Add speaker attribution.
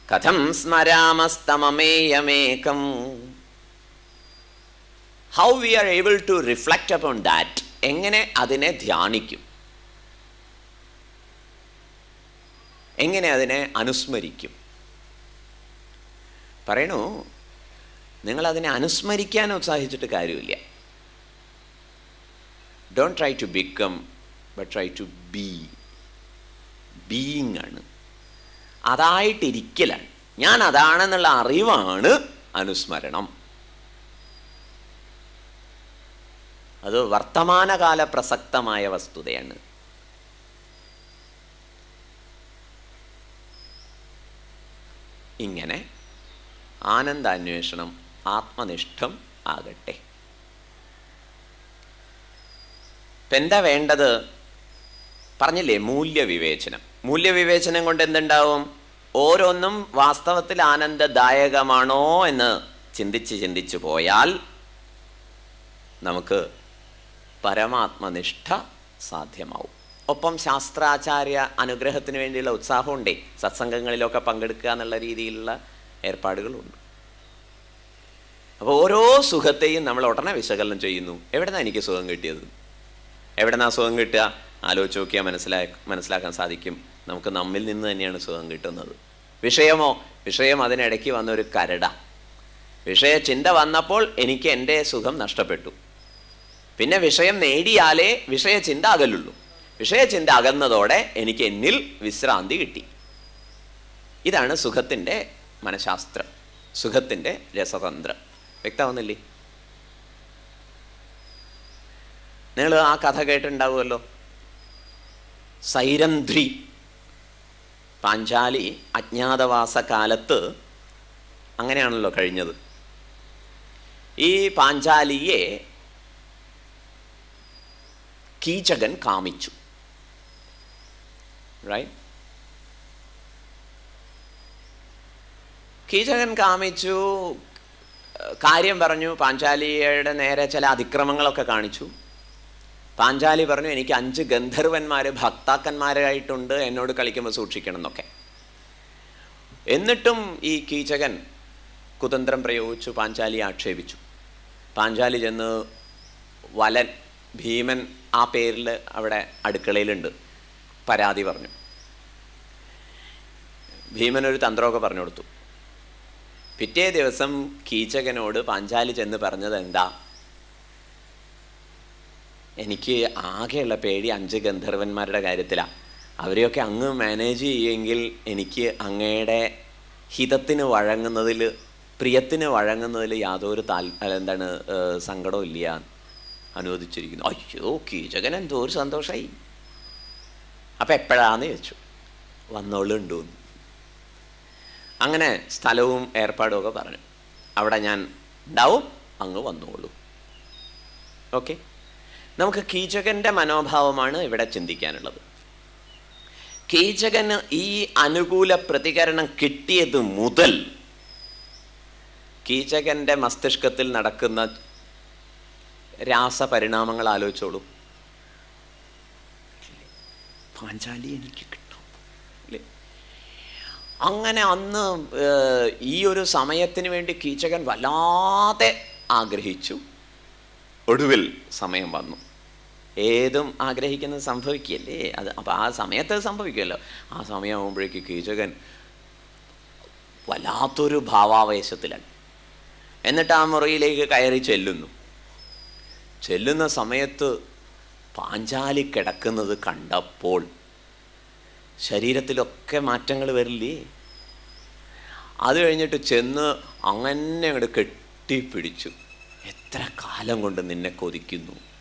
Speaker 1: കഥം സ്മരാമസ്തമമേയമേകം how we are able to reflect upon that എങ്ങനെ അതിനെ ധ്യാനിക്കും എങ്ങനെ അതിനെ അനുസ്മരിക്കും പറയണു നിങ്ങൾ അതിനെ അനുസ്മരിക്കാൻ ഉത്സാഹിച്ചിട്ട് കാര്യമില്ല don't try to become but try to be being ആണ് അതായിട്ടിരിക്കലാണ് ഞാൻ അതാണെന്നുള്ള അറിവാണ് അനുസ്മരണം അത് വർത്തമാനകാല പ്രസക്തമായ വസ്തുതയാണ് ഇങ്ങനെ ആനന്ദാന്വേഷണം ആത്മനിഷ്ഠം ആകട്ടെ ഇപ്പം എന്താ വേണ്ടത് പറഞ്ഞില്ലേ മൂല്യവിവേചനം മൂല്യവിവേചനം കൊണ്ട് എന്തുണ്ടാവും ഓരോന്നും വാസ്തവത്തിൽ ആനന്ദദായകമാണോ എന്ന് ചിന്തിച്ച് ചിന്തിച്ചു പോയാൽ നമുക്ക് പരമാത്മനിഷ്ഠ സാധ്യമാവും ഒപ്പം ശാസ്ത്രാചാര്യ അനുഗ്രഹത്തിന് വേണ്ടിയുള്ള ഉത്സാഹമുണ്ടേ സത്സംഗങ്ങളിലൊക്കെ പങ്കെടുക്കുക എന്നുള്ള രീതിയിലുള്ള ഏർപ്പാടുകളുണ്ട് അപ്പോൾ ഓരോ സുഖത്തെയും നമ്മൾ ഉടനെ വിശകലനം ചെയ്യുന്നു എവിടെന്നാണ് എനിക്ക് സുഖം കിട്ടിയത് എവിടെന്നാ സുഖം കിട്ടുക ആലോചിച്ച് നോക്കിയാൽ മനസ്സിലാ മനസ്സിലാക്കാൻ സാധിക്കും നമുക്ക് നമ്മിൽ നിന്ന് തന്നെയാണ് സുഖം കിട്ടുന്നത് വിഷയമോ വിഷയം അതിനിടയ്ക്ക് വന്നൊരു കരട വിഷയചിന്ത വന്നപ്പോൾ എനിക്ക് എൻ്റെ സുഖം നഷ്ടപ്പെട്ടു പിന്നെ വിഷയം നേടിയാലേ വിഷയചിന്ത അകലുള്ളൂ വിഷയചിന്ത അകന്നതോടെ എനിക്ക് എന്നിൽ വിശ്രാന്തി കിട്ടി ഇതാണ് സുഖത്തിൻ്റെ മനഃശാസ്ത്രം സുഖത്തിൻ്റെ രസതന്ത്രം വ്യക്തമാവുന്നില്ലേ നിങ്ങൾ ആ കഥ കേട്ടിട്ടുണ്ടാവുമല്ലോ സൈരന്ധ്രി പാഞ്ചാലി അജ്ഞാതവാസ കാലത്ത് അങ്ങനെയാണല്ലോ കഴിഞ്ഞത് ഈ പാഞ്ചാലിയെ കീചകൻ കാമിച്ചു റൈറ്റ് കീചകൻ കാമിച്ചു കാര്യം പറഞ്ഞു പാഞ്ചാലിയുടെ നേരെ ചില അതിക്രമങ്ങളൊക്കെ കാണിച്ചു പാഞ്ചാലി പറഞ്ഞു എനിക്ക് അഞ്ച് ഗന്ധർവന്മാർ ഭക്താക്കന്മാരായിട്ടുണ്ട് എന്നോട് കളിക്കുമ്പോൾ സൂക്ഷിക്കണം എന്നൊക്കെ എന്നിട്ടും ഈ കീചകൻ കുതന്ത്രം പ്രയോഗിച്ചു പാഞ്ചാലിയെ ആക്ഷേപിച്ചു പാഞ്ചാലി ചെന്ന് വലൻ ഭീമൻ ആ പേരിൽ അവിടെ അടുക്കളയിലുണ്ട് പരാതി പറഞ്ഞു ഭീമൻ ഒരു തന്ത്രമൊക്കെ പറഞ്ഞു കൊടുത്തു പിറ്റേ ദിവസം കീചകനോട് പാഞ്ചാലി ചെന്ന് പറഞ്ഞത് എന്താ എനിക്ക് ആകെയുള്ള പേടി അഞ്ച് ഗന്ധർവന്മാരുടെ കാര്യത്തിലാണ് അവരെയൊക്കെ അങ്ങ് മാനേജ് ചെയ്യുമെങ്കിൽ എനിക്ക് അങ്ങയുടെ ഹിതത്തിന് വഴങ്ങുന്നതിൽ പ്രിയത്തിന് വഴങ്ങുന്നതിൽ യാതൊരു താൽ അല്ല, എന്താണ് ഏഹ്, സങ്കടവും ഇല്ല അനുവദിച്ചിരിക്കുന്നു അയ്യോ കീചകൻ എന്തോ ഒരു സന്തോഷമായി അപ്പം എപ്പോഴാന്ന് ചോദിച്ചു വന്നോളുണ്ടോ അങ്ങനെ സ്ഥലവും ഏർപ്പാടും ഒക്കെ പറഞ്ഞു അവിടെ ഞാൻ ഉണ്ടാവും അങ്ങ് വന്നോളൂ ഓക്കെ നമുക്ക് കീചകന്റെ മനോഭാവമാണ് ഇവിടെ ചിന്തിക്കാനുള്ളത് കീചകന് ഈ അനുകൂല പ്രതികരണം കിട്ടിയത് മുതൽ കീചകന്റെ മസ്തിഷ്കത്തിൽ നടക്കുന്ന രാസപരിണാമങ്ങൾ ആലോചിച്ചോളൂ പാഞ്ചാലി എനിക്ക് കിട്ടും അല്ലേ അങ്ങനെ അന്ന് ഏഹ്, ഈ ഒരു സമയത്തിന് വേണ്ടി കീചകൻ വല്ലാതെ ആഗ്രഹിച്ചു ഒടുവിൽ സമയം വന്നു ഏതും ആഗ്രഹിക്കുന്നത് സംഭവിക്കുകയല്ലേ അത് അപ്പം ആ സമയത്ത് അത് സംഭവിക്കുമല്ലോ ആ സമയമാകുമ്പോഴേക്ക് കീചകൻ വല്ലാത്തൊരു ഭാവാവേശത്തിലാണ് എന്നിട്ട് ആ മുറിയിലേക്ക് കയറി ചെല്ലുന്നു ചെല്ലുന്ന സമയത്ത് പാഞ്ചാലി കിടക്കുന്നത് കണ്ടപ്പോൾ ശരീരത്തിലൊക്കെ മാറ്റങ്ങൾ വരില്ലേ അത് കഴിഞ്ഞിട്ട് ചെന്ന് അങ്ങനെ അങ്ങോട്ട് കെട്ടിപ്പിടിച്ചു എത്ര കാലം കൊണ്ട് നിന്നെ കൊതിക്കുന്നു